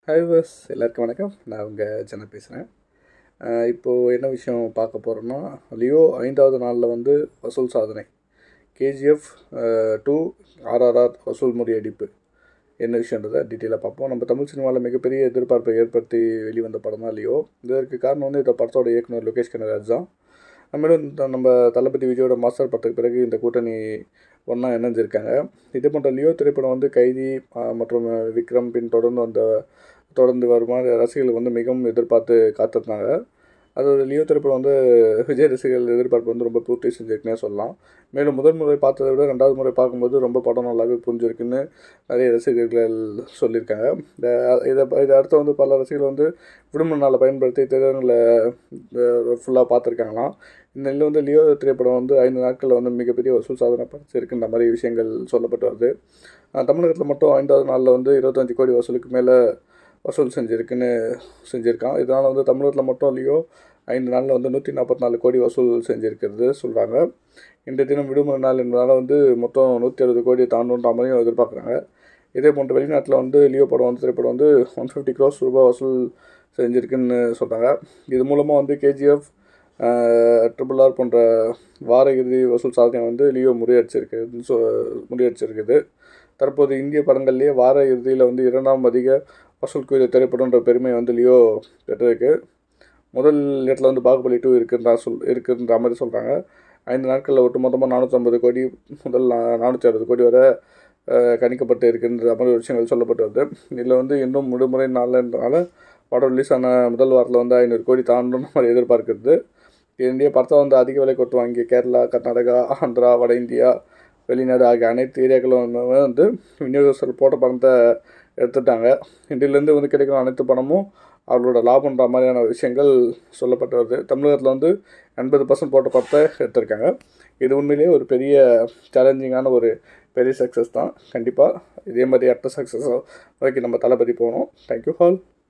hi bus எல்லாருக்கும் வணக்கம் நான் உங்கள் ஜன பேசுகிறேன் இப்போது என்ன விஷயம் பார்க்க போகிறோம்னா லியோ ஐந்தாவது நாளில் வந்து வசூல் சாதனை கேஜிஎஃப் டூ ஆர்ஆர்ஆர் வசூல் முறியடிப்பு என்ன விஷயன்றதை டீட்டெயிலாக பார்ப்போம் நம்ம தமிழ் சினிமாவில் மிகப்பெரிய எதிர்பார்ப்பை ஏற்படுத்தி வெளிவந்த படம் தான் லியோ இதற்கு காரணம் வந்து இந்த படத்தோட இயக்குனர் லோகேஷ் கனராஜ் தான் நம்மளும் இந்த நம்ம தளபதி விஜயோட மாஸ்டர் படத்துக்கு பிறகு இந்த கூட்டணி ஒன்றா இணைஞ்சிருக்காங்க இதே போன்ற லியோ திரைப்படம் வந்து கைதி ஆஹ், மற்றும் விக்ரம் பின் தொடர்ந்து வந்த தொடர்ந்து வருமாறு ரசிகர்கள் வந்து மிகவும் எதிர்பார்த்து காத்திருந்தாங்க அதோட லியோ திரைப்படம் வந்து விஜய் ரசிகர்கள் எதிர்பார்ப்பு வந்து ரொம்ப பூர்த்தி செஞ்சிருக்குன்னே சொல்லலாம் மேலும் முதல் முறை பார்த்ததை விட ரெண்டாவது முறை பார்க்கும்போது ரொம்ப படம் நல்லாவே புரிஞ்சிருக்குன்னு நிறைய ரசிகர்கள் சொல்லியிருக்காங்க இந்த இதை இதை அடுத்து வந்து பல ரசிகர்கள் வந்து விடுமுறை நாளை பயன்படுத்தி திரையரங்களை ஃபுல்லாக பார்த்துருக்காங்களாம் இந்த நிலையில் வந்து லியோ திரைப்படம் வந்து ஐந்து நாட்களில் வந்து மிகப்பெரிய வசூல் சாதனை படைச்சிருக்குன்ற மாதிரி விஷயங்கள் சொல்லப்பட்டு வருது அஹ் தமிழகத்தில் மட்டும் ஐந்தாவது நாளில் வந்து இருபத்தஞ்சி கோடி வசூலுக்கு மேலே வசூல் செஞ்சுருக்குன்னு செஞ்சுருக்கான் இதனால் வந்து தமிழகத்தில் மட்டும் லியோ ஐந்து நாளில் வந்து நூற்றி நாற்பத்தி நாலு கோடி வசூல் செஞ்சுருக்கிறது சொல்கிறாங்க இன்றைய தினம் விடுமுறை நாள் என்பதால் வந்து மொத்தம் நூற்றி அறுபது கோடி தாண்டுன்ற மாதிரியும் எதிர்பார்க்குறாங்க இதே போன்ற வெளிநாட்டில் வந்து லியோ படம் வந்து திரைப்படம் வந்து ஒன் ஃபிஃப்டி க்ரோஸ் ரூபாய் வசூல் செஞ்சுருக்குன்னு சொல்கிறாங்க இது மூலமாக வந்து கேஜிஎஃப் ட்ரிபிள் ஆர் போன்ற வார இறுதி வசூல் சாதனை வந்து லியோ முறியடிச்சிருக்கு சொ முறியடிச்சிருக்குது தற்போது இந்திய படங்கள்லேயே வார இறுதியில் வந்து இரண்டாம் அதிக வசூல் கூறிய திரைப்படம்ன்ற பெருமை வந்து லியோ பெற்றிருக்கு முதல் இடத்துல வந்து பாகுபலி டூ இருக்குன்றா சொல் இருக்குன்ற மாதிரி சொல்கிறாங்க ஐந்து நாட்களில் ஒட்டுமொத்தமாக நானூற்றம்பது கோடி முதல் நா- நானூற்றி அறுபது கோடி வரை அஹ், கணிக்கப்பட்டு இருக்குன்ற மாதிரி விஷயங்கள் சொல்லப்பட்டு வருது இதில் வந்து இன்னும் விடுமுறை நாள்ன்றனால படம் ரிலீஸ் ஆன முதல் வாரத்தில் வந்து ஐநூறு கோடி தாண்டுன்ற மாதிரி எதிர்பார்க்கிறது இந்திய படத்தை வந்து அதிக விலை கொடுத்து வாங்கிய கேரளா கர்நாடகா ஆந்திரா வட இந்தியா வெளிநாடு ஆகிய அனைத்து ஏரியாக்களும் வந்து வந்து விநியோகஸ்தர் போட்ட பணத்தை எடுத்துட்டாங்க இன்றிலிருந்து வந்து கிடைக்கும் அனைத்து பணமும் அவர்களோட லாபம்ன்ற மாதிரியான விஷயங்கள் சொல்லப்பட்டு வருது தமிழகத்தில் வந்து எண்பது பர்சன்ட் போட்ட படத்தை எடுத்திருக்காங்க இது உண்மையிலேயே ஒரு பெரிய சேலஞ்சிங்கான ஒரு பெரிய சக்ஸஸ் தான் கண்டிப்பாக இதே மாதிரி அடுத்த சக்ஸஸ் வரைக்கும் நம்ம தளபதி போகணும் தேங்க்யூ ஆல்